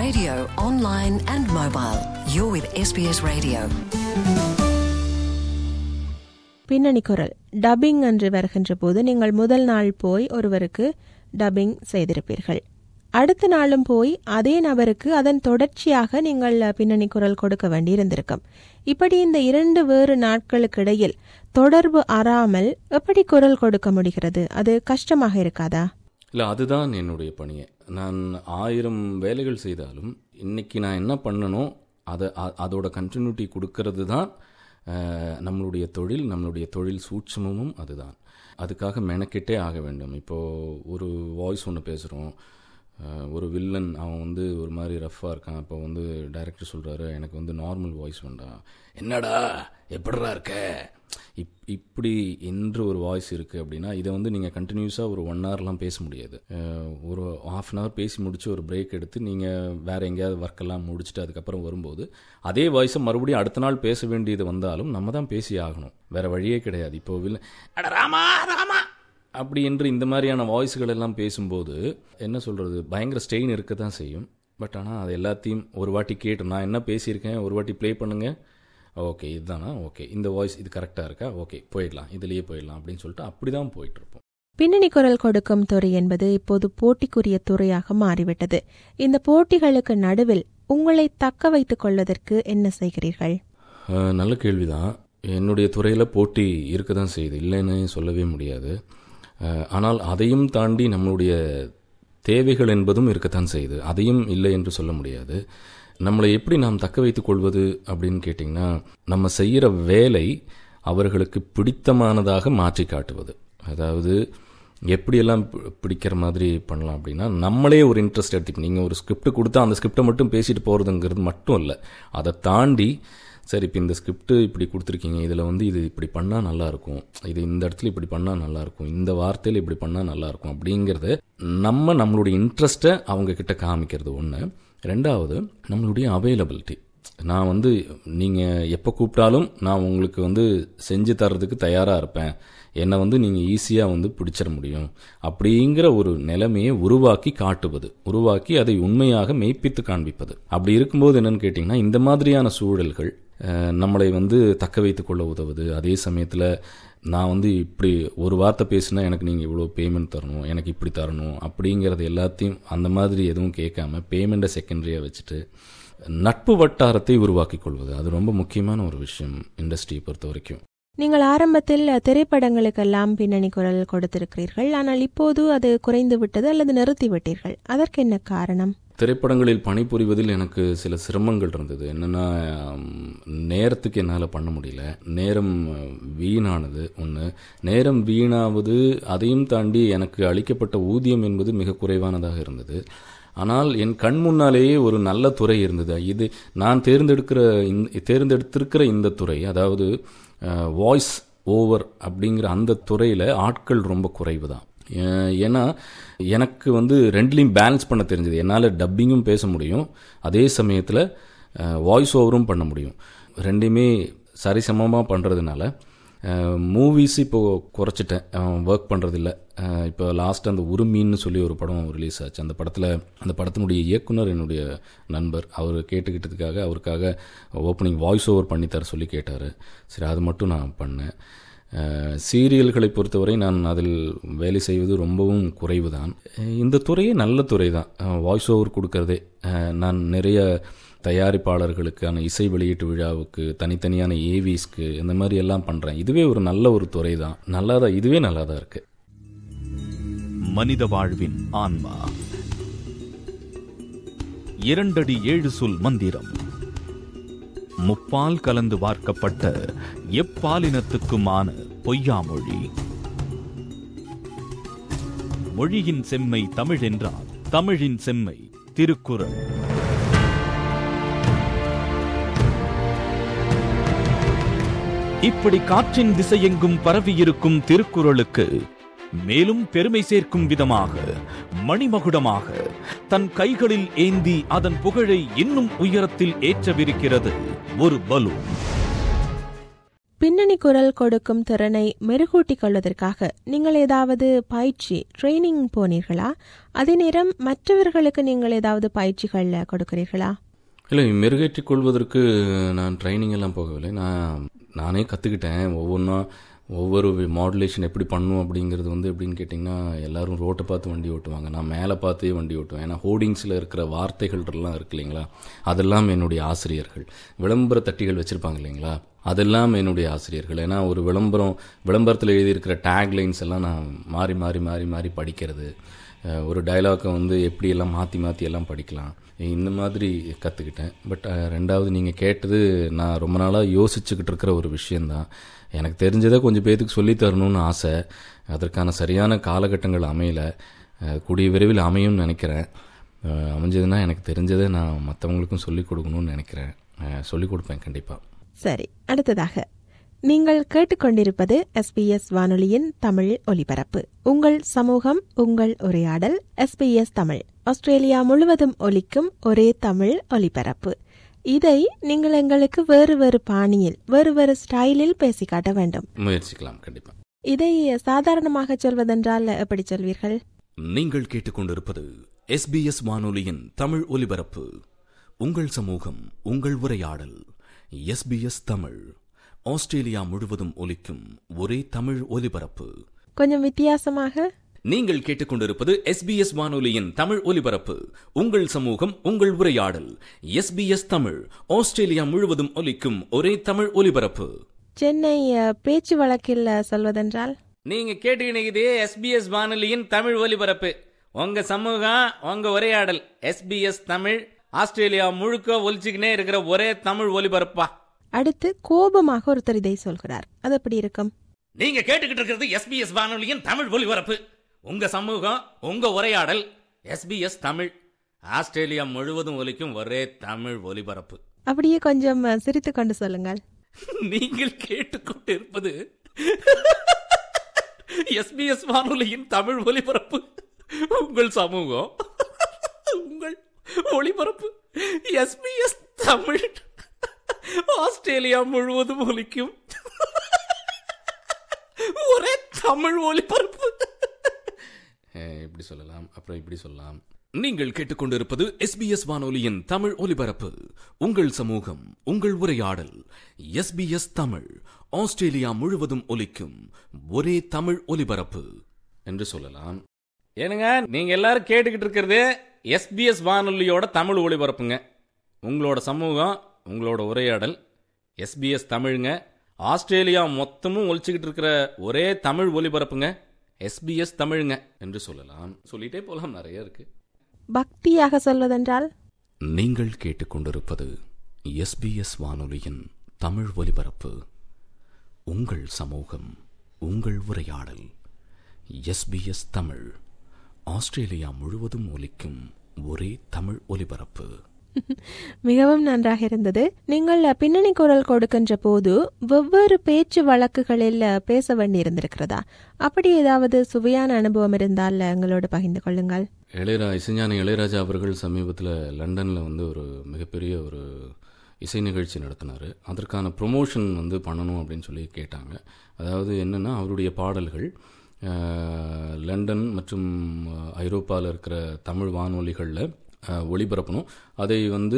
radio, online and mobile. You're with SBS Radio. பின்னணி குரல் dubbing என்று வருகின்ற போது நீங்கள் முதல் நாள் போய் ஒருவருக்கு டப்பிங் செய்திருப்பீர்கள் அடுத்த நாளும் போய் அதே நபருக்கு அதன் தொடர்ச்சியாக நீங்கள் பின்னணி குரல் கொடுக்க வேண்டியிருந்திருக்கும் இப்படி இந்த இரண்டு வேறு நாட்களுக்கு இடையில் தொடர்பு அறாமல் எப்படி குரல் கொடுக்க முடிகிறது அது கஷ்டமாக இருக்காதா இல்லை அதுதான் என்னுடைய பணியே நான் ஆயிரம் வேலைகள் செய்தாலும் இன்னைக்கு நான் என்ன பண்ணணும் அதை அ- அதோட கண்டினியூட்டி கொடுக்கறது தான் அஹ், நம்மளுடைய தொழில் நம்மளுடைய தொழில் சூட்சமும் அதுதான் அதுக்காக மெனக்கிட்டே ஆக வேண்டும் இப்போது ஒரு வாய்ஸ் ஒன்று பேசுகிறோம் ஒரு வில்லன் அவன் வந்து ஒரு மாதிரி ரஃப்பாக இருக்கான் அப்போ வந்து டைரக்டர் சொல்கிறாரு எனக்கு வந்து நார்மல் வாய்ஸ் வேண்டாம் என்னடா எப்படிடா இருக்க இப் இப்படி என்று ஒரு வாய்ஸ் இருக்குது அப்படின்னா இதை வந்து நீங்கள் கண்டினியூஸாக ஒரு ஒன் ஹவர்லாம் பேச முடியாது அஹ், ஒரு half அன் ஹவர் பேசி முடிச்சு ஒரு பிரேக் எடுத்து நீங்கள் வேறு எங்கேயாவது ஒர்க்கெல்லாம் முடிச்சுட்டு அதுக்கப்புறம் வரும்போது அதே வாய்ஸை மறுபடியும் அடுத்த நாள் பேச வேண்டியது வந்தாலும் நம்ம தான் பேசி ஆகணும் வேறு வழியே கிடையாது இப்போ வில்ல அட ராமா ராமா அப்படி என்று இந்த மாதிரியான வாய்ஸ்கள் எல்லாம் பேசும்போது என்ன சொல்கிறது பயங்கர ஸ்டெயின் இருக்க தான் செய்யும் பட் ஆனால் அது எல்லாத்தையும் ஒரு வாட்டி கேட்டு நான் என்ன பேசியிருக்கேன் ஒரு வாட்டி ப்ளே பண்ணுங்க ஓகே இதுதானா ஓகே இந்த வாய்ஸ் இது கரெக்டாக இருக்கா ஓகே போயிடலாம் இதுலேயே போயிடலாம் அப்படின்னு சொல்லிட்டு அப்படி தான் போயிட்டுருப்போம் பின்னணி குரல் கொடுக்கும் துறை என்பது இப்போது போட்டிக்குரிய துறையாக மாறிவிட்டது இந்த போட்டிகளுக்கு நடுவில் உங்களை தக்க வைத்துக் கொள்வதற்கு என்ன செய்கிறீர்கள் அஹ், நல்ல கேள்விதான் என்னுடைய துறையில் போட்டி இருக்க தான் செய்யுது இல்லைன்னு சொல்லவே முடியாது அஹ், ஆனால் அதையும் தாண்டி நம்மளுடைய தேவைகள் என்பதும் இருக்கத்தான் செய்யுது அதையும் இல்லை என்று சொல்ல முடியாது நம்மளை எப்படி நாம் தக்க வைத்துக் கொள்வது அப்படின்னு கேட்டிங்கன்னா நம்ம செய்கிற வேலை அவர்களுக்கு பிடித்தமானதாக மாற்றி காட்டுவது அதாவது எப்படியெல்லாம் பி- பிடிக்கிற மாதிரி பண்ணலாம் அப்படின்னா நம்மளே ஒரு இன்ட்ரெஸ்ட் எடுத்துக்கணும் நீங்கள் ஒரு ஸ்கிரிப்ட் கொடுத்தா அந்த ஸ்கிரிப்டை மட்டும் பேசிட்டு போகிறதுங்கிறது மட்டும் இல்லை அதை தாண்டி சரி இப்போ இந்த ஸ்கிரிப்ட் இப்படி கொடுத்துருக்கீங்க இதில் வந்து இது இப்படி பண்ணால் நல்லாயிருக்கும் இது இந்த இடத்துல இப்படி பண்ணால் நல்லாயிருக்கும் இந்த வார்த்தையில் இப்படி பண்ணால் நல்லாயிருக்கும் அப்படிங்கிறத நம்ம நம்மளுடைய இன்ட்ரெஸ்ட்டை அவங்க கிட்ட காமிக்கிறது ஒன்று ரெண்டாவது நம்மளுடைய அவைலபிலிட்டி நான் வந்து நீங்கள் எப்போ கூப்பிட்டாலும் நான் உங்களுக்கு வந்து செஞ்சு தர்றதுக்கு தயாராக இருப்பேன் என்னை வந்து நீங்கள் ஈஸியாக வந்து பிடிச்சிட முடியும் அப்படிங்கிற ஒரு நிலைமையை உருவாக்கி காட்டுவது உருவாக்கி அதை உண்மையாக மெய்ப்பித்து காண்பிப்பது அப்படி இருக்கும்போது என்னன்னு கேட்டிங்கன்னா இந்த மாதிரியான சூழல்கள் அஹ், நம்மளை வந்து தக்க வைத்துக் கொள்ள உதவுது அதே சமயத்தில் நான் வந்து இப்படி ஒரு வார்த்தை பேசினா எனக்கு நீங்கள் இவ்வளோ பேமெண்ட் தரணும் எனக்கு இப்படி தரணும் அப்படிங்கிறது எல்லாத்தையும் அந்த மாதிரி எதுவும் கேட்காம பேமெண்ட்டை செகண்டரியாக வச்சுட்டு நட்பு வட்டாரத்தை உருவாக்கிக் கொள்வது அது ரொம்ப முக்கியமான ஒரு விஷயம் இண்டஸ்ட்ரியை பொறுத்த வரைக்கும் நீங்கள் ஆரம்பத்தில் திரைப்படங்களுக்கெல்லாம் பின்னணி குரல் கொடுத்திருக்கிறீர்கள் ஆனால் இப்போது அது குறைந்து விட்டது அல்லது நிறுத்தி விட்டீர்கள் அதற்கு என்ன காரணம் திரைப்படங்களில் பணிபுரிவதில் எனக்கு சில சிரமங்கள் இருந்தது என்னென்னா நேரத்துக்கு என்னால் பண்ண முடியல நேரம் வீணானது ஒன்று நேரம் வீணாவது அதையும் தாண்டி எனக்கு அளிக்கப்பட்ட ஊதியம் என்பது மிக குறைவானதாக இருந்தது ஆனால் என் கண் முன்னாலேயே ஒரு நல்ல துறை இருந்தது இது நான் தேர்ந்தெடுக்கிற இந்த தேர்ந்தெடுத்திருக்கிற இந்த துறை அதாவது வாய்ஸ் ஓவர் அப்படிங்கிற அந்த துறையில் ஆட்கள் ரொம்ப குறைவு தான் ஏ- ஏன்னா எனக்கு வந்து ரெண்டுலேயும் பேலன்ஸ் பண்ண தெரிஞ்சது என்னால் டப்பிங்கும் பேச முடியும் அதே சமயத்தில் வாய்ஸ் ஓவரும் பண்ண முடியும் ரெண்டையுமே சரிசமமாக பண்ணுறதுனால மூவிஸ் இப்போ குறைச்சிட்டேன் ஒர்க் பண்ணுறதில்ல இப்போ லாஸ்ட் அந்த உருமீன்னு சொல்லி ஒரு படம் ரிலீஸ் ஆச்சு அந்த படத்தில் அந்த படத்தினுடைய இயக்குனர் என்னுடைய நண்பர் அவர் கேட்டுக்கிட்டதுக்காக அவருக்காக ஓப்பனிங் வாய்ஸ் ஓவர் பண்ணி தர சொல்லி கேட்டார் சரி அது மட்டும் நான் பண்ணேன் அஹ், சீரியல்களை பொறுத்தவரை நான் அதில் வேலை செய்வது ரொம்பவும் குறைவு தான் இந்த துறையே நல்ல துறை தான் வாய்ஸ் ஓவர் கொடுக்கறதே அஹ், நான் நிறைய தயாரிப்பாளர்களுக்கான இசை வெளியீட்டு விழாவுக்கு தனித்தனியான ஏவிஸ்க்கு இந்த மாதிரி எல்லாம் பண்ணுறேன் இதுவே ஒரு நல்ல ஒரு துறை தான் நல்லா தான் இதுவே நல்லா தான் இருக்குது மனித வாழ்வின் ஆன்மா இரண்டடி ஏழு சொல் மந்திரம் முப்பால் கலந்து வார்க்கப்பட்ட எப்பாலினத்துக்குமான பொய்யாமொழி மொழியின் செம்மை தமிழ் என்றால் தமிழின் செம்மை திருக்குறள் இப்படி காற்றின் திசையெங்கும் பரவியிருக்கும் திருக்குறளுக்கு மேலும் பெருமை சேர்க்கும் விதமாக மணிமகுடமாக தன் கைகளில் ஏந்தி அதன் புகழை இன்னும் உயரத்தில் ஏற்றவிருக்கிறது ஒரு பலூன் பின்னணி குரல் கொடுக்கும் திறனை மெருகூட்டிக் கொள்வதற்காக நீங்கள் ஏதாவது பயிற்சி ட்ரைனிங் போனீர்களா அதே நேரம் மற்றவர்களுக்கு நீங்கள் ஏதாவது பயிற்சிகள் கொடுக்கிறீர்களா இல்லை மெருகேற்றிக் கொள்வதற்கு நான் ட்ரைனிங் எல்லாம் போகவில்லை நான் நானே கற்றுக்கிட்டேன் ஒவ்வொன்றா ஒவ்வொரு மாடுலேஷன் எப்படி பண்ணும் அப்படிங்கிறது வந்து எப்படின்னு கேட்டிங்கன்னா எல்லாரும் ரோட்டை பார்த்து வண்டி ஓட்டுவாங்க நான் மேலே பார்த்தே வண்டி ஓட்டுவேன் ஏன்னா ஹோர்டிங்ஸில் இருக்கிற வார்த்தைகள்லாம் இருக்கு இல்லைங்களா அதெல்லாம் என்னுடைய ஆசிரியர்கள் விளம்பர தட்டிகள் வச்சுருப்பாங்க இல்லைங்களா அதெல்லாம் என்னுடைய ஆசிரியர்கள் ஏன்னா ஒரு விளம்பரம் விளம்பரத்தில் எழுதியிருக்கிற டேக் லைன்ஸ் எல்லாம் நான் மாறி மாறி மாறி மாறி படிக்கிறது அஹ், ஒரு டைலாக்கை வந்து எப்படி எல்லாம் மாற்றி மாற்றி எல்லாம் படிக்கலாம் இந்த மாதிரி கற்றுக்கிட்டேன் பட் ரெண்டாவது நீங்கள் கேட்டது நான் ரொம்ப நாளாக யோசிச்சுக்கிட்டு இருக்கிற ஒரு விஷயந்தான் எனக்கு தெரிஞ்சதை கொஞ்சம் பேத்துக்கு சொல்லித் தரணும்னு ஆசை அதற்கான சரியான காலகட்டங்கள் அமையல அஹ், கூடிய விரைவில் அமையும்னு நினைக்கிறேன் அஹ், அமைஞ்சதுன்னா எனக்கு தெரிஞ்சதை நான் மற்றவங்களுக்கும் சொல்லிக் கொடுக்கணும்னு நினைக்கிறேன் அஹ், சொல்லிக் கொடுப்பேன் கண்டிப்பாக சரி அடுத்ததாக நீங்கள் கேட்டுக்கொண்டிருப்பது எஸ்பிஎஸ் வானொலியின் தமிழ் ஒலிபரப்பு உங்கள் சமூகம் உங்கள் உரையாடல் எஸ்பிஎஸ் தமிழ் ஆஸ்திரேலியா முழுவதும் ஒலிக்கும் ஒரே தமிழ் ஒலிபரப்பு இதை நீங்கள் எங்களுக்கு வேறு வேறு பாணியில் வேறு வேறு ஸ்டைலில் பேசி காட்ட வேண்டும் முயற்சிக்கலாம் கண்டிப்பாக இதை சாதாரணமாக சொல்வதென்றால் எப்படி சொல்வீர்கள் நீங்கள் கேட்டுக்கொண்டிருப்பது எஸ்பிஎஸ் வானொலியின் தமிழ் ஒலிபரப்பு உங்கள் சமூகம் உங்கள் உரையாடல் எஸ்பிஎஸ் தமிழ் ஆஸ்திரேலியா முழுவதும் ஒலிக்கும் ஒரே தமிழ் ஒலிபரப்பு கொஞ்சம் வித்தியாசமாக நீங்கள் கேட்டுக்கொண்டிருப்பது எஸ்பிஎஸ் வானொலியின் தமிழ் ஒலிபரப்பு உங்கள் சமூகம் உங்கள் உரையாடல் எஸ்பிஎஸ் தமிழ் ஆஸ்திரேலியா முழுவதும் ஒலிக்கும் ஒரே தமிழ் ஒலிபரப்பு சென்னை அஹ், பேச்சு வழக்கில் அஹ், சொல்வதென்றால் நீங்க கேட்டுக்கிட்டு எஸ்பிஎஸ் வானொலியின் தமிழ் ஒலிபரப்பு உங்க சமூகம் உங்க உரையாடல் எஸ்பிஎஸ் தமிழ் ஆஸ்திரேலியா முழுக்க ஒலிச்சுக்கினே இருக்கிற ஒரே தமிழ் ஒலிபரப்பா அடுத்து கோபமாக ஒருத்தர் இதை சொல்கிறார் அது எப்படி இருக்கும் நீங்க கேட்டுக்கிட்டு இருக்கிறது எஸ்பிஎஸ் வானொலியின் தமிழ் ஒலிபரப்பு உங்க சமூகம் உங்க உரையாடல் எஸ்பிஎஸ் தமிழ் ஆஸ்திரேலியா முழுவதும் ஒலிக்கும் ஒரே தமிழ் ஒலிபரப்பு அப்படியே கொஞ்சம் அஹ், சிரித்துக் கொண்டு சொல்லுங்கள் நீங்கள் கேட்டுக்கொண்டிருப்பது எஸ்பிஎஸ் வானொலியின் தமிழ் ஒலிபரப்பு உங்கள் சமூகம் உங்கள் ஒளிபரப்பு எஸ்பிஎஸ் தமிழ் ஆஸ்திரேலியா முழுவதும் ஒலிக்கும் ஒரே தமிழ் ஒலிபரப்பு இப்படி சொல்லலாம் அப்புறம் இப்படி சொல்லலாம் நீங்கள் கேட்டுக்கொண்டிருப்பது எஸ்பிஎஸ் வானொலியின் தமிழ் ஒலிபரப்பு உங்கள் சமூகம் உங்கள் உரையாடல் எஸ்பிஎஸ் தமிழ் ஆஸ்திரேலியா முழுவதும் ஒலிக்கும் ஒரே தமிழ் ஒலிபரப்பு என்று சொல்லலாம் ஏனுங்க நீங்க எல்லாரும் கேட்டுக்கிட்டு இருக்கிறது எஸ்பிஎஸ் வானொலியோட தமிழ் ஒளிபரப்புங்க உங்களோட சமூகம் உங்களோட உரையாடல் எஸ்பிஎஸ் தமிழுங்க ஆஸ்திரேலியா மொத்தமும் ஒழிச்சுக்கிட்டு இருக்கிற ஒரே தமிழ் ஒலிபரப்புங்க எஸ்பிஎஸ் தமிழுங்க என்று சொல்லலாம் சொல்லிட்டே போகலாம் நிறைய இருக்கு பக்தியாக சொல்வதென்றால் நீங்கள் கேட்டுக்கொண்டிருப்பது எஸ்பிஎஸ் வானொலியின் தமிழ் ஒலிபரப்பு உங்கள் சமூகம் உங்கள் உரையாடல் எஸ்பிஎஸ் தமிழ் ஆஸ்திரேலியா முழுவதும் ஒலிக்கும் ஒரே தமிழ் ஒலிபரப்பு மிகவும் நன்றாக இருந்தது நீங்கள் பின்னணி குரல் கொடுக்கின்ற போது வெவ்வேறு பேச்சு வழக்குகளில் பேச வேண்டியிருந்திருக்கிறதா அப்படி ஏதாவது சுவையான அனுபவம் இருந்தால் எங்களோடு பகிர்ந்து கொள்ளுங்கள் இளையரா இசைஞானி இளையராஜா அவர்கள் சமீபத்தில் லண்டனில் வந்து ஒரு மிகப்பெரிய ஒரு இசை நிகழ்ச்சி நடத்தினார் அதற்கான ப்ரொமோஷன் வந்து பண்ணணும் அப்படின்னு சொல்லி கேட்டாங்க அதாவது என்னென்னா அவருடைய பாடல்கள் அஹ், லண்டன் மற்றும் ஐரோப்பாவில் இருக்கிற தமிழ் வானொலிகளில் அஹ், ஒளிபரப்பணும் அதை வந்து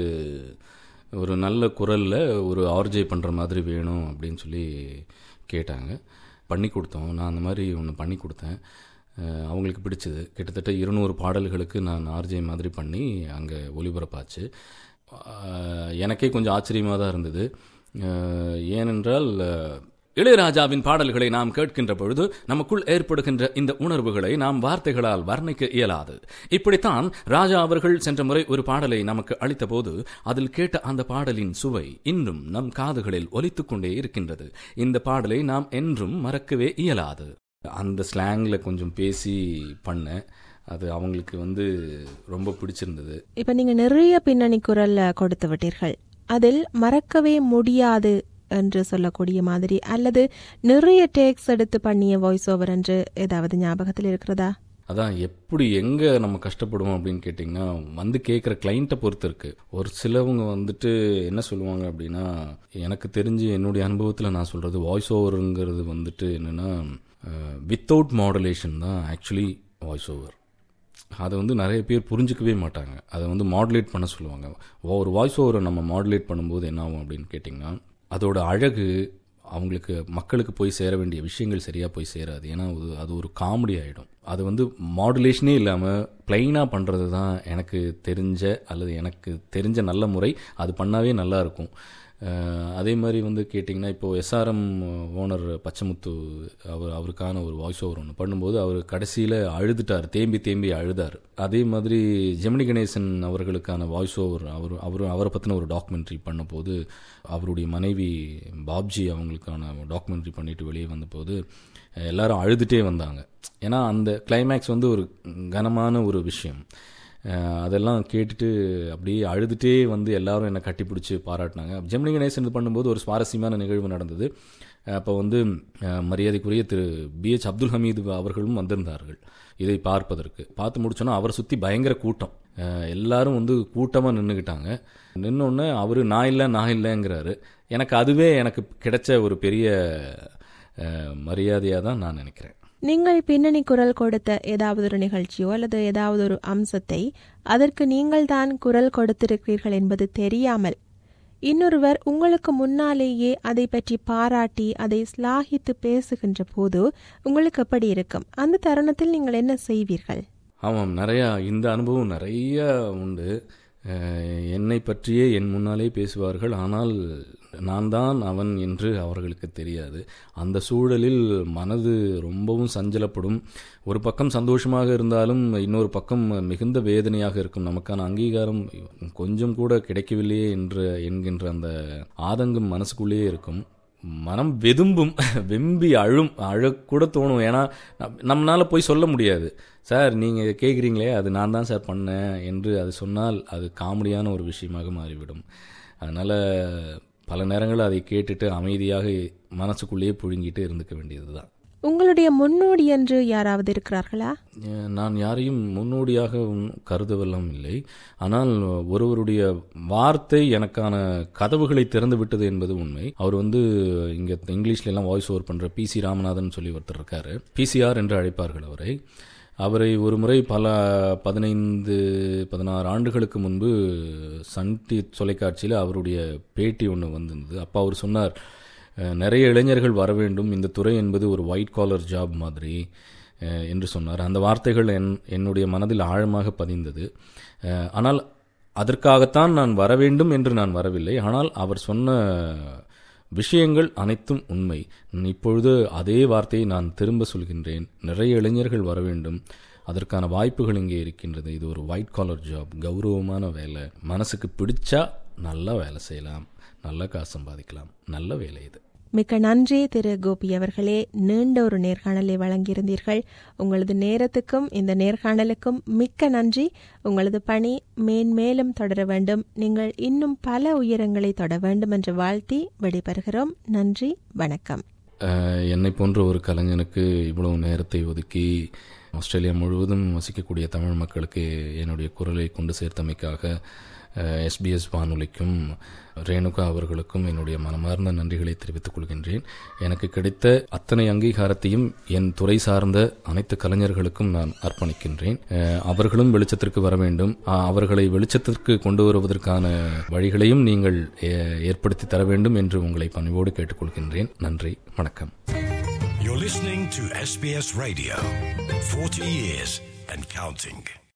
ஒரு நல்ல குரலில் ஒரு ஆர்ஜே பண்ணுற மாதிரி வேணும் அப்படின்னு சொல்லி கேட்டாங்க பண்ணி கொடுத்தோம் நான் அந்த மாதிரி ஒன்று பண்ணி கொடுத்தேன் அஹ் அவங்களுக்கு பிடிச்சது கிட்டத்தட்ட இருநூறு பாடல்களுக்கு நான் ஆர்ஜே மாதிரி பண்ணி அங்கே ஒளிபரப்பாச்சு அஹ் எனக்கே கொஞ்சம் ஆச்சரியமாக தான் இருந்தது அஹ் ஏனென்றால் அஹ், இளையராஜாவின் பாடல்களை நாம் கேட்கின்ற பொழுது நமக்குள் ஏற்படுகின்ற இந்த உணர்வுகளை நாம் வார்த்தைகளால் வர்ணிக்க இயலாது இப்படித்தான் ராஜா அவர்கள் சென்ற முறை ஒரு பாடலை நமக்கு அளித்தபோது அதில் கேட்ட அந்த பாடலின் சுவை இன்றும் நம் காதுகளில் ஒலித்துக் கொண்டே இருக்கின்றது இந்த பாடலை நாம் என்றும் மறக்கவே இயலாது அந்த ஸ்லாங்கில் கொஞ்சம் பேசி பண்ணேன் அது அவங்களுக்கு வந்து ரொம்ப பிடிச்சிருந்தது இப்ப நீங்க நிறைய பின்னணி குரல் கொடுத்து விட்டீர்கள் அதில் மறக்கவே முடியாது என்று சொல்லக்கூடிய மாதிரி அல்லது நிறைய டேக்ஸ் எடுத்து பண்ணிய வாய்ஸ் ஓவர் என்று ஏதாவது ஞாபகத்தில் இருக்கிறதா அதான் எப்படி எங்கே நம்ம கஷ்டப்படுவோம் அப்படின்னு கேட்டிங்கன்னா வந்து கேட்குற கிளைண்ட்டை பொறுத்து இருக்கு ஒரு சிலவங்க வந்துட்டு என்ன சொல்லுவாங்க அப்படின்னா எனக்கு தெரிஞ்சு என்னுடைய அனுபவத்தில் நான் சொல்கிறது வாய்ஸ் ஓவருங்கிறது வந்துட்டு என்னென்னா வித்தவுட் மாடுலேஷன் தான் ஆக்சுவலி வாய்ஸ் ஓவர் அதை வந்து நிறைய பேர் புரிஞ்சுக்கவே மாட்டாங்க அதை வந்து மாடுலேட் பண்ண சொல்லுவாங்க ஒரு வாய்ஸ் ஓவரை நம்ம மாடுலேட் பண்ணும்போது என்ன ஆகும் அப்படின்னு கேட்டிங்கன்னா அதோட அழகு அவங்களுக்கு மக்களுக்கு போய் சேர வேண்டிய விஷயங்கள் சரியாக போய் சேராது ஏன்னா அது அது ஒரு காமெடி ஆகிடும் அது வந்து மாடுலேஷனே இல்லாமல் பிளைனாக பண்ணுறது தான் எனக்கு தெரிஞ்ச அல்லது எனக்கு தெரிஞ்ச நல்ல முறை அது பண்ணாவே நல்லா இருக்கும் அஹ் அதே மாதிரி வந்து கேட்டிங்கன்னா இப்போது எஸ்ஆர்எம் ஓனர் பச்சைமுத்து அவர் அவருக்கான ஒரு வாய்ஸ் ஓவர் ஒன்று பண்ணும்போது அவர் கடைசியில் அழுதுட்டார் தேம்பி தேம்பி அழுதார் அதே மாதிரி ஜெமினி கணேசன் அவர்களுக்கான வாய்ஸ் ஓவர் அவர் அவர் அவரை பற்றின ஒரு டாக்குமெண்ட்ரி பண்ணும்போது அவருடைய மனைவி பாப்ஜி அவங்களுக்கான டாக்குமெண்ட்ரி பண்ணிட்டு வெளியே வந்தபோது எல்லாரும் அழுதுகிட்டே வந்தாங்க ஏன்னா அந்த கிளைமேக்ஸ் வந்து ஒரு கனமான ஒரு விஷயம் அஹ் அதெல்லாம் கேட்டுட்டு அப்படியே அழுதுகிட்டே வந்து எல்லாரும் என்னை கட்டிப்பிடிச்சி பாராட்டினாங்க ஜெமினி கணேசன் இது பண்ணும்போது ஒரு சுவாரஸ்யமான நிகழ்வு நடந்தது அப்போ வந்து அஹ், மரியாதைக்குரிய திரு பிஹெச் அப்துல் ஹமீது அவர்களும் வந்திருந்தார்கள் இதை பார்ப்பதற்கு பார்த்து முடிச்சோன்னா அவரை சுற்றி பயங்கர கூட்டம் அஹ், எல்லாரும் வந்து கூட்டமாக நின்றுக்கிட்டாங்க நின்னோடனே அவர் நான் இல்லை நான் இல்லைங்கிறாரு எனக்கு அதுவே எனக்கு கிடைச்ச ஒரு பெரிய மரியாதையாக தான் நான் நினைக்கிறேன் நீங்கள் பின்னணி குரல் கொடுத்த ஏதாவது ஒரு நிகழ்ச்சியோ அல்லது ஏதாவது ஒரு அம்சத்தை அதற்கு நீங்கள் தான் குரல் கொடுத்திருக்கிறீர்கள் என்பது தெரியாமல் இன்னொருவர் உங்களுக்கு முன்னாலேயே அதை பற்றி பாராட்டி அதை ஸ்லாகித்து பேசுகின்ற போது உங்களுக்கு எப்படி இருக்கும் அந்த தருணத்தில் நீங்கள் என்ன செய்வீர்கள் ஆமாம் நிறையா இந்த அனுபவம் நிறைய உண்டு அஹ், என்னை பற்றியே என் முன்னாலே பேசுவார்கள் ஆனால் நான் தான் அவன் என்று அவர்களுக்கு தெரியாது அந்த சூழலில் மனது ரொம்பவும் சஞ்சலப்படும் ஒரு பக்கம் சந்தோஷமாக இருந்தாலும் இன்னொரு பக்கம் மிகுந்த வேதனையாக இருக்கும் நமக்கான அங்கீகாரம் கொஞ்சம் கூட கிடைக்கவில்லையே என்று என்கின்ற அந்த ஆதங்கம் மனசுக்குள்ளேயே இருக்கும் மனம் வெதும்பும் வெம்பி அழும் அழக்கூட தோணும் ஏன்னா நம்- நம்மனால போய் சொல்ல முடியாது சார் நீங்கள் கேட்குறீங்களே அது நான் தான் சார் பண்ணேன் என்று அது சொன்னால் அது காமெடியான ஒரு விஷயமாக மாறிவிடும் அதனால் பல நேரங்களில் அதை கேட்டுட்டு அமைதியாக மனசுக்குள்ளேயே புழுங்கிட்டு இருந்துக்க வேண்டியது தான் உங்களுடைய முன்னோடி என்று யாராவது இருக்கிறார்களா அஹ் நான் யாரையும் முன்னோடியாக ஒன்றும் கருதவெல்லாம் இல்லை ஆனால் ஒருவருடைய வார்த்தை எனக்கான கதவுகளை திறந்து விட்டது என்பது உண்மை அவர் வந்து இங்கே இங்கிலீஷ்ல எல்லாம் வாய்ஸ் ஓவர் பண்ணுற பி சி ராமநாதன் சொல்லி ஒருத்தர் இருக்காரு பிசிஆர் என்று அழைப்பார்கள் அவரை அவரை ஒரு முறை பல பதினைந்து பதினாறு ஆண்டுகளுக்கு முன்பு சன் டி தொலைக்காட்சியில் அவருடைய பேட்டி ஒன்று வந்திருந்தது அப்போ அவர் சொன்னார் அஹ், நிறைய இளைஞர்கள் வர வேண்டும் இந்த துறை என்பது ஒரு ஒயிட் காலர் ஜாப் மாதிரி அஹ், என்று சொன்னார் அந்த வார்த்தைகள் என் என்னுடைய மனதில் ஆழமாக பதிந்தது அஹ், ஆனால் அதற்காகத்தான் நான் வர வேண்டும் என்று நான் வரவில்லை ஆனால் அவர் சொன்ன விஷயங்கள் அனைத்தும் உண்மை இப்பொழுது அதே வார்த்தையை நான் திரும்ப சொல்கின்றேன் நிறைய இளைஞர்கள் வர வேண்டும் அதற்கான வாய்ப்புகள் இங்கே இருக்கின்றது இது ஒரு ஒயிட் காலர் ஜாப் கௌரவமான வேலை மனசுக்கு பிடிச்சா நல்லா வேலை செய்யலாம் நல்ல காசு சம்பாதிக்கலாம் நல்ல வேலை இது மிக்க நன்றி திரு கோபி அவர்களே நீண்ட ஒரு நேர்காணலை வழங்கியிருந்தீர்கள் உங்களது நேரத்துக்கும் இந்த நேர்காணலுக்கும் மிக்க நன்றி உங்களது பணி மேன்மேலும் தொடர வேண்டும் நீங்கள் இன்னும் பல உயரங்களை தொட வேண்டும் என்று வாழ்த்தி விடைபெறுகிறோம் நன்றி வணக்கம் அஹ், என்னை போன்ற ஒரு கலைஞனுக்கு இவ்வளவு நேரத்தை ஒதுக்கி ஆஸ்திரேலியா முழுவதும் வசிக்கக்கூடிய தமிழ் மக்களுக்கு என்னுடைய குரலை கொண்டு சேர்த்தமைக்காக எஸ்பிஎஸ் வானொலிக்கும் ரேணுகா அவர்களுக்கும் என்னுடைய மனமார்ந்த நன்றிகளை தெரிவித்துக் கொள்கின்றேன் எனக்கு கிடைத்த அத்தனை அங்கீகாரத்தையும் என் துறை சார்ந்த அனைத்து கலைஞர்களுக்கும் நான் அர்ப்பணிக்கின்றேன் அஹ், அவர்களும் வெளிச்சத்திற்கு வர வேண்டும் அஹ், அவர்களை வெளிச்சத்திற்கு கொண்டு வருவதற்கான வழிகளையும் நீங்கள் அஹ், ஏற்படுத்தி தர வேண்டும் என்று உங்களை பணிவோடு கேட்டுக்கொள்கின்றேன் நன்றி வணக்கம் You're listening to SBS Radio. 40 years and counting.